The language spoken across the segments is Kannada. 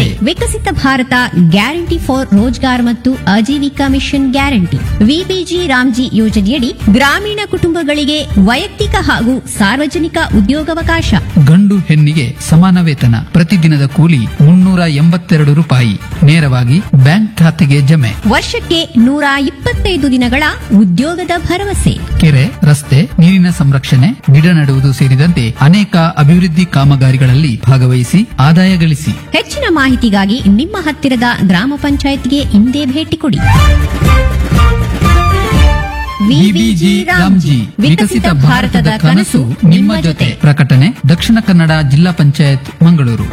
ಇವೆ ವಿಕಸಿತ ಭಾರತ ಗ್ಯಾರಂಟಿ ಫಾರ್ ರೋಜ್ಗಾರ್ ಮತ್ತು Ajeevika mission guarantee VBG RAMG ಯೋಜನೆಯಡಿ ಗ್ರಾಮೀಣ ಕುಟುಂಬಗಳಿಗೆ ವೈಯಕ್ತಿಕ ಹಾಗೂ ಸಾರ್ವಜನಿಕ ಉದ್ಯೋಗಾವಕಾಶ ಗಂಡು ಹೆಣ್ಣಿಗೆ ಸಮಾನ ವೇತನ ಪ್ರತಿದಿನದ ಕೂಲಿ ಮುನ್ನೂರ ಎಂಬತ್ತೆರಡು ರೂಪಾಯಿ ನೇರವಾಗಿ ಬ್ಯಾಂಕ್ ಖಾತೆಗೆ ಜಮೆ ವರ್ಷಕ್ಕೆ ನೂರ ಇಪ್ಪತ್ತೈದು ದಿನಗಳ ಉದ್ಯೋಗದ ಭರವಸೆ ಕೆರೆ ರಸ್ತೆ ನೀರಿನ ಸಂರಕ್ಷಣೆ ಗಿಡ ನೆಡುವುದು ಸೇರಿದಂತೆ ಅನೇಕ ಅಭಿವೃದ್ಧಿ ಕಾಮಗಾರಿಗಳಲ್ಲಿ ಭಾಗವಹಿಸಿ ಆದಾಯ ಗಳಿಸಿ ಹೆಚ್ಚಿನ ಮಾಹಿತಿಗಾಗಿ ನಿಮ್ಮ ಹತ್ತಿರದ ಗ್ರಾಮ ಪಂಚಾಯತ್ಗೆ ಇಂದೇ ಭೇಟಿ ಕೊಡಿ ವಿಬಿಜಿ ರಾಮ್ಜಿ ವಿಕಸಿತ ಭಾರತದ ಕನಸು ನಿಮ್ಮ ಜೊತೆ ಪ್ರಕಟಣೆ ದಕ್ಷಿಣ ಕನ್ನಡ ಜಿಲ್ಲಾ ಪಂಚಾಯತ್ ಮಂಗಳೂರು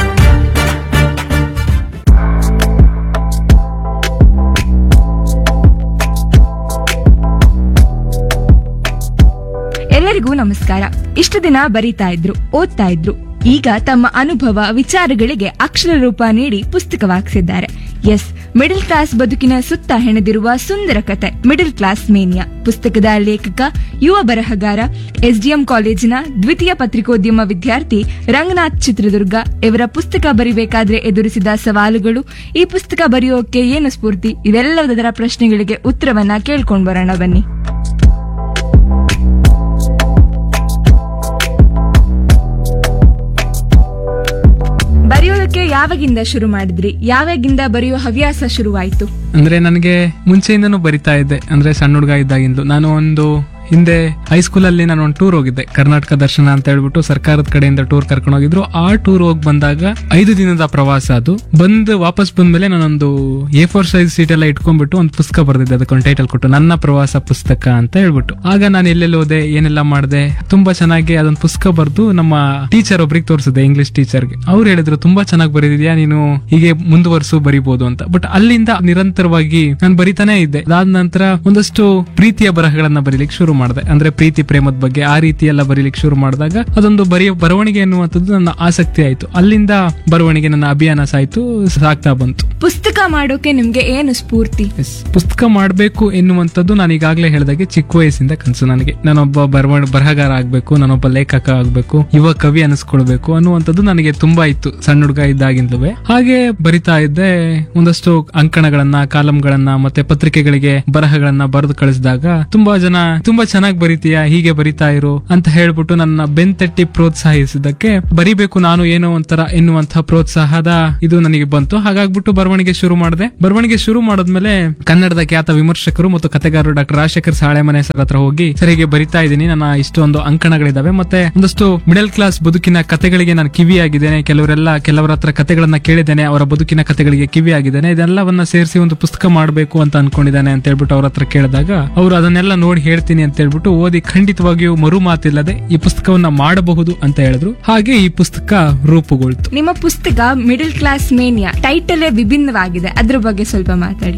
ಎಲ್ಲರಿಗೂ ನಮಸ್ಕಾರ ಇಷ್ಟು ದಿನ ಬರೀತಾ ಇದ್ರು ಓದ್ತಾ ಇದ್ರು ಈಗ ತಮ್ಮ ಅನುಭವ ವಿಚಾರಗಳಿಗೆ ಅಕ್ಷರ ರೂಪ ನೀಡಿ ಪುಸ್ತಕವಾಗ್ಸಿದ್ದಾರೆ ಎಸ್ ಮಿಡಲ್ ಕ್ಲಾಸ್ ಬದುಕಿನ ಸುತ್ತ ಹೆಣೆದಿರುವ ಸುಂದರ ಕತೆ ಮಿಡಲ್ ಕ್ಲಾಸ್ ಮೇನಿಯಾ ಪುಸ್ತಕದ ಲೇಖಕ ಯುವ ಬರಹಗಾರ ಎಸ್ಡಿಎಂ ಕಾಲೇಜಿನ ದ್ವಿತೀಯ ಪತ್ರಿಕೋದ್ಯಮ ವಿದ್ಯಾರ್ಥಿ ರಂಗನಾಥ್ ಚಿತ್ರದುರ್ಗ ಇವರ ಪುಸ್ತಕ ಬರಿಬೇಕಾದ್ರೆ ಎದುರಿಸಿದ ಸವಾಲುಗಳು ಈ ಪುಸ್ತಕ ಬರೆಯೋಕೆ ಏನು ಸ್ಫೂರ್ತಿ ಇವೆಲ್ಲದರ ಪ್ರಶ್ನೆಗಳಿಗೆ ಉತ್ತರವನ್ನ ಕೇಳ್ಕೊಂಡ್ ಬರೋಣ ಬನ್ನಿ ಬರೆಯೋದಕ್ಕೆ ಯಾವಾಗಿಂದ ಶುರು ಮಾಡಿದ್ರಿ ಯಾವಾಗಿಂದ ಬರೆಯೋ ಹವ್ಯಾಸ ಶುರುವಾಯ್ತು ಅಂದ್ರೆ ನನಗೆ ಮುಂಚೆಯಿಂದನೂ ಬರಿತಾ ಇದ್ದೆ ಅಂದ್ರೆ ಸಣ್ಣ ಹುಡುಗ ಇದ್ದಾಗಿಂದಲೂ ನಾನು ಒಂದು ಹಿಂದೆ ಹೈಸ್ಕೂಲಲ್ಲಿ ನಾನು ಒಂದು ಟೂರ್ ಹೋಗಿದ್ದೆ ಕರ್ನಾಟಕ ದರ್ಶನ ಅಂತ ಹೇಳ್ಬಿಟ್ಟು ಸರ್ಕಾರದ ಕಡೆಯಿಂದ ಟೂರ್ ಕರ್ಕೊಂಡು ಹೋಗಿದ್ರು ಆ ಟೂರ್ ಹೋಗಿ ಬಂದಾಗ ಐದು ದಿನದ ಪ್ರವಾಸ ಅದು ಬಂದು ವಾಪಸ್ ಬಂದ್ಮೇಲೆ ನಾನೊಂದು ಎ ಫೋರ್ ಸೈಜ್ ಸೀಟ್ ಎಲ್ಲ ಇಟ್ಕೊಂಡ್ಬಿಟ್ಟು ಒಂದು ಪುಸ್ತಕ ಬರೆದಿದ್ದೆ ಅದಕ್ಕೊಂದು ಟೈಟಲ್ ಕೊಟ್ಟು ನನ್ನ ಪ್ರವಾಸ ಪುಸ್ತಕ ಅಂತ ಹೇಳ್ಬಿಟ್ಟು ಆಗ ನಾನು ಎಲ್ಲೆಲ್ಲಿ ಹೋದೆ ಏನೆಲ್ಲ ಮಾಡಿದೆ ತುಂಬಾ ಚೆನ್ನಾಗಿ ಅದೊಂದು ಪುಸ್ತಕ ಬರೆದು ನಮ್ಮ ಟೀಚರ್ ಒಬ್ರಿಗೆ ತೋರಿಸಿದೆ ಇಂಗ್ಲಿಷ್ ಟೀಚರ್ಗೆ ಅವ್ರು ಹೇಳಿದ್ರು ತುಂಬಾ ಚೆನ್ನಾಗಿ ಬರೆದಿದ್ಯಾ ನೀನು ಹೀಗೆ ಮುಂದುವರ್ಸು ಬರಿಬಹುದು ಅಂತ ಬಟ್ ಅಲ್ಲಿಂದ ನಿರಂತರವಾಗಿ ನಾನು ಬರಿತಾನೆ ಇದ್ದೆ ಅದಾದ ನಂತರ ಒಂದಷ್ಟು ಪ್ರೀತಿಯ ಬರಹಗಳನ್ನ ಬರೀಲಿಕ್ಕೆ ಶುರು ಮಾಡಿದೆ ಅಂದ್ರೆ ಪ್ರೀತಿ ಪ್ರೇಮದ ಬಗ್ಗೆ ಆ ರೀತಿ ಎಲ್ಲ ಬರೀಲಿಕ್ಕೆ ಶುರು ಮಾಡಿದಾಗ ಅದೊಂದು ಬರೆಯ ಬರವಣಿಗೆ ಅನ್ನುವಂಥದ್ದು ನನ್ನ ಆಸಕ್ತಿ ಆಯ್ತು ಅಲ್ಲಿಂದ ಬರವಣಿಗೆ ನನ್ನ ಅಭಿಯಾನ ಸಾಯ್ತು ಸಾಗ್ತಾ ಬಂತು ಪುಸ್ತಕ ಮಾಡೋಕೆ ನಿಮ್ಗೆ ಏನು ಸ್ಫೂರ್ತಿ Yes. ಪುಸ್ತಕ ಮಾಡಬೇಕು ಎನ್ನುವಂಥದ್ದು ನಾನು ಈಗಾಗಲೇ ಹೇಳಿದಾಗೆ ಚಿಕ್ಕ ವಯಸ್ಸಿಂದ ಕನಸು ನನಗೆ ನಾನೊಬ್ಬ ಬರವ ಬರಹಗಾರ ಆಗ್ಬೇಕು ನಾನೊಬ್ಬ ಲೇಖಕ ಆಗ್ಬೇಕು ಯುವ ಕವಿ ಅನಿಸ್ಕೊಳ್ಬೇಕು ಅನ್ನುವಂಥದ್ದು ನನಗೆ ತುಂಬಾ ಇತ್ತು ಸಣ್ಣ ಹುಡುಗ ಇದ್ದಾಗಿಂದಲೂ ಹಾಗೆ ಬರಿತಾ ಇದ್ದೆ ಒಂದಷ್ಟು ಅಂಕಣಗಳನ್ನ ಕಾಲಂಗಳನ್ನ ಮತ್ತೆ ಪತ್ರಿಕೆಗಳಿಗೆ ಬರಹಗಳನ್ನ ಬರೆದು ಕಳಿಸಿದಾಗ ತುಂಬಾ ಜನ ತುಂಬಾ ಚೆನ್ನಾಗಿ ಬರಿತೀಯಾ ಹೀಗೆ ಬರಿತಾ ಇರು ಅಂತ ಹೇಳ್ಬಿಟ್ಟು ನನ್ನ ಬೆಂತಟ್ಟಿ ಪ್ರೋತ್ಸಾಹಿಸಿದ್ದಕ್ಕೆ ಬರಿಬೇಕು ನಾನು ಏನೋ ಒಂಥರ ಎನ್ನುವಂತಹ ಪ್ರೋತ್ಸಾಹದ ಇದು ನನಗೆ ಬಂತು ಹಾಗಾಗ್ಬಿಟ್ಟು ಬರವಣಿಗೆ ಶುರು ಮಾಡಿದೆ ಬರವಣಿಗೆ ಶುರು ಮಾಡಿದ್ಮೇಲೆ ಕನ್ನಡದ ಖ್ಯಾತ ವಿಮರ್ಶಕರು ಮತ್ತು ಕಥೆಗಾರರು ಡಾಕ್ಟರ್ ರಾಜಶೇಖರ್ ಸಾಳೆಮನೆ ಸರ್ ಹತ್ರ ಹೋಗಿ ಸರ್ ಹೀಗೆ ಬರಿತಾ ಇದ್ದೀನಿ ನನ್ನ ಇಷ್ಟೊಂದು ಅಂಕಣಗಳಿದಾವೆ ಮತ್ತೆ ಒಂದಷ್ಟು ಮಿಡಲ್ ಕ್ಲಾಸ್ ಬದುಕಿನ ಕಥೆಗಳಿಗೆ ನಾನು ಕಿವಿಯಾಗಿದ್ದೇನೆ ಕೆಲವರೆಲ್ಲ ಕೆಲವರ ಹತ್ರ ಕಥೆಗಳನ್ನ ಕೇಳಿದ್ದೇನೆ ಅವರ ಬದುಕಿನ ಕಥೆಗಳಿಗೆ ಕಿವಿಯಾಗಿದ್ದೇನೆ ಇದೆಲ್ಲವನ್ನ ಸೇರಿಸಿ ಒಂದು ಪುಸ್ತಕ ಮಾಡಬೇಕು ಅಂತ ಅನ್ಕೊಂಡಿದ್ದಾನೆ ಅಂತ ಹೇಳ್ಬಿಟ್ಟು ಅವ್ರ ಹತ್ರ ಕೇಳಿದಾಗ ಅವರು ಅದನ್ನೆಲ್ಲ ನೋಡಿ ಹೇಳ್ತೀನಿ ಅಂತ ಹೇಳ್ಬಿಟ್ಟು ಓದಿ ಖಂಡಿತವಾಗಿಯೂ ಮರು ಮಾತಿಲ್ಲದೆ ಈ ಪುಸ್ತಕವನ್ನ ಮಾಡಬಹುದು ಅಂತ ಹೇಳಿದ್ರು ಹಾಗೆ ಈ ಪುಸ್ತಕ ರೂಪುಗೊಳ್ತು ನಿಮ್ಮ ಪುಸ್ತಕ ಮಿಡಲ್ ಕ್ಲಾಸ್ ಮೇನಿಯಾ ಟೈಟಲೇ ವಿಭಿನ್ನವಾಗಿದೆ ಅದ್ರ ಬಗ್ಗೆ ಸ್ವಲ್ಪ ಮಾತಾಡಿ